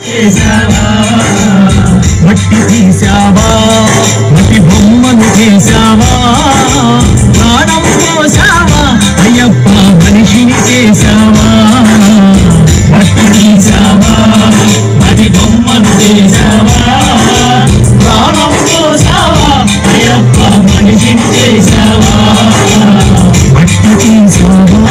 చేశావా మట్టి తీసావా మట్టి బొమ్మను చేశావా ప్రాణం పోసావా అయ్యప్ప మనిషిని చేశావా మట్టి తీసావా మట్టి బొమ్మను చేశావా ప్రాణం పోసావా అయ్యప్ప మనిషిని చేశావా మట్టి తీసావా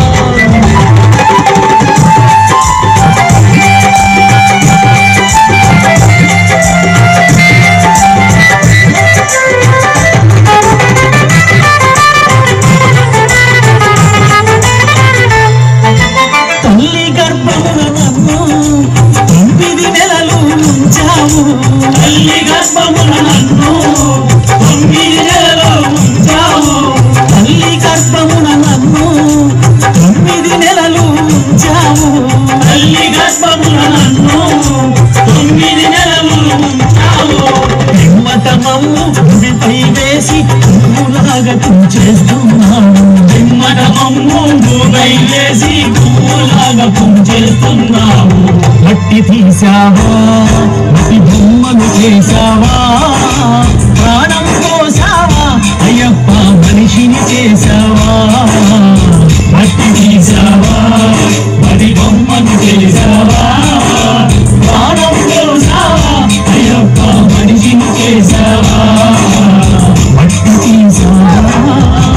తల్లి గర్భమున నన్ను తొమ్మిది నెలలు ఉంచావు తల్లి గర్భమున నన్ను తొమ్మిది నెలలు ఉంచావు తల్లి గర్భమున నన్ను తొమ్మిది నెలలు ఉంచావు తల్లి గర్భమున నన్ను తొమ్మిది నెలలు ఉంచావు హిమ్మటమమ్ము భూమిపై వేసి పువ్వులాగా చేస్తున్నావు హిమ్మటమమ్ము భూమిపై వేసి పువ్వులాగా చేస్తున్నావు మట్టి తీసావా మట్టి బొమ్మలు చేసావా ప్రాణం పోసావా అయ్యప్ప మనిషిని చేసావా మట్టి తీసావా మట్టి బొమ్మను చేసావా ప్రాణం పోసావా అయ్యప్ప మనిషిని చేసావా మట్టి తీసావా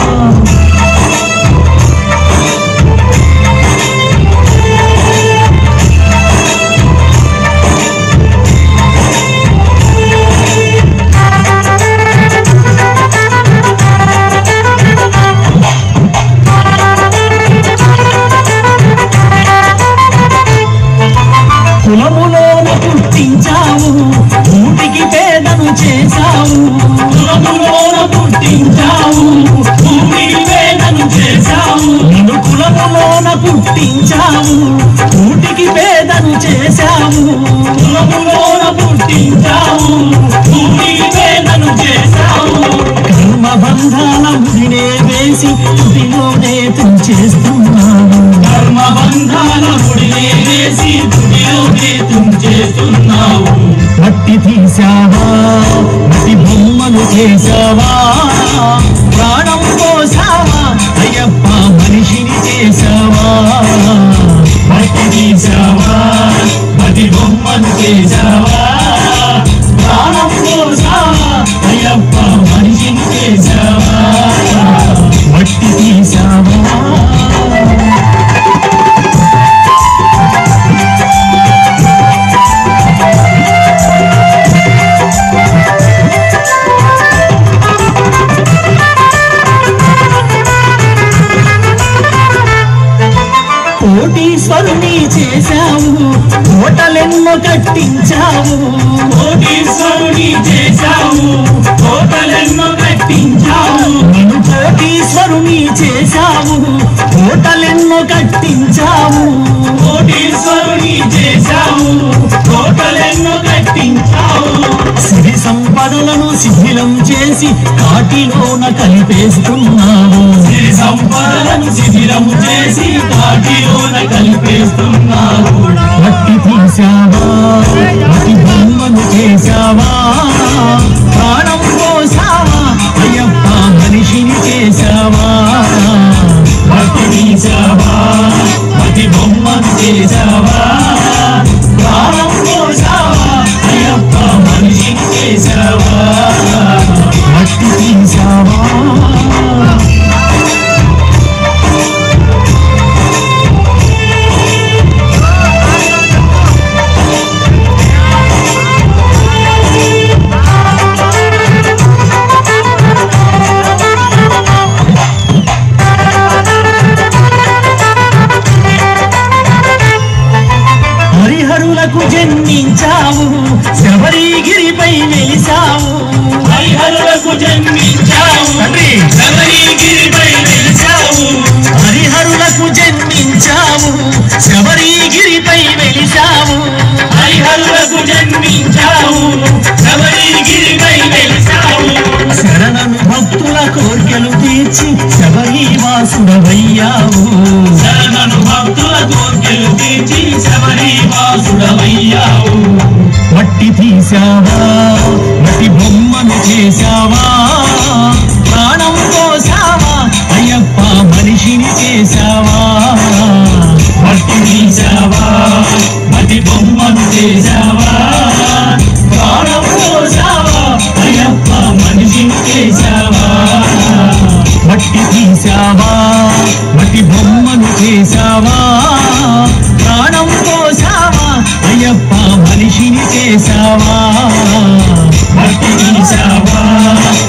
కులములోన పుట్టించావు ఊటికి పేదను చేశావు కులములోన పుట్టించావు ఊటికి పేదను చేశావు నిన్ను కులములోన పుట్టించావు ఊటికి పేదను చేశావు కులములోన పుట్టించావు ఊటికి పేదను చేశావు కర్మ బంధాల ముడినే వేసి తుడిలోనే తుంచేస్తున్నావు కర్మ బంధాల ముడినే వేసి తుడిలోనే తుంచేస్తున్నావు మట్టి తీసావా మట్టి బొమ్మలు చేసావా ప్రాణం పోసావా అయ్యప్ప మనిషిని చేసావా మట్టి తీసావా మట్టి బొమ్మను చేసావా ప్రాణం పోసావా అయ్యప్ప మనిషిని చేసావా మట్టి తీసావా కోటీశ్వరుని చేశావు కోటలెన్నో కట్టించావు కోటీశ్వరుని చేశావు కోటలెన్నో కట్టించావు నేను కోటీశ్వరుని చేశావు కోటలెన్నో కట్టించావు కోటీశ్వరుని చేశావు కోటలెన్నో కట్టించావు సిరి సంపదలను శిథిలం చేసి కాటిలోన కలిపేస్తున్నావు సిరి సంపదలను శిథిలం చేసి కాటిలోన కలిపేస్తున్నావు మట్టి తీసావా మట్టి బొమ్మను చేసావా ప్రాణం పోసావా అయ్యప్ప మనిషిని చేసావా మట్టి తీసావా మట్టి బొమ్మను చేసావా ప్రాణం పోసావా అయ్యప్ప మనిషిని చేసావా మట్టి తీసావా హరిహరులకు జన్మించావు శబరిగిరిపై వెలిసావు హరిహరులకు జన్మించావు శబరిగిరిపై వెలిసావు హరిహరులకు జన్మించావు శబరిగిరిపై వెలిసావు హరిహరులకు జన్మించావు శబరిగిరిపై వెలిసావు శరణను భక్తుల కోర్కెలు తీర్చి శబరి వాసుడవయ్యావు శరణను భక్తుల కోర్కెలు తీర్చి శబరి వాసుడవయ్యావు తీసావా మట్టి బొమ్మను చేశావా ప్రాణం పోసావా అయ్యప్ప మనిషిని చేశావా మట్టి తీసావా మట్టి బొమ్మను చేశావా ప్రాణం పోసావా అయ్యప్ప మనిషిని చేశావా మట్టి తీసావా మట్టి బొమ్మను చేశావా ప్రాణం పోసావా అయ్యప్ప మనిషిని చేశావా మట్టి తీసావా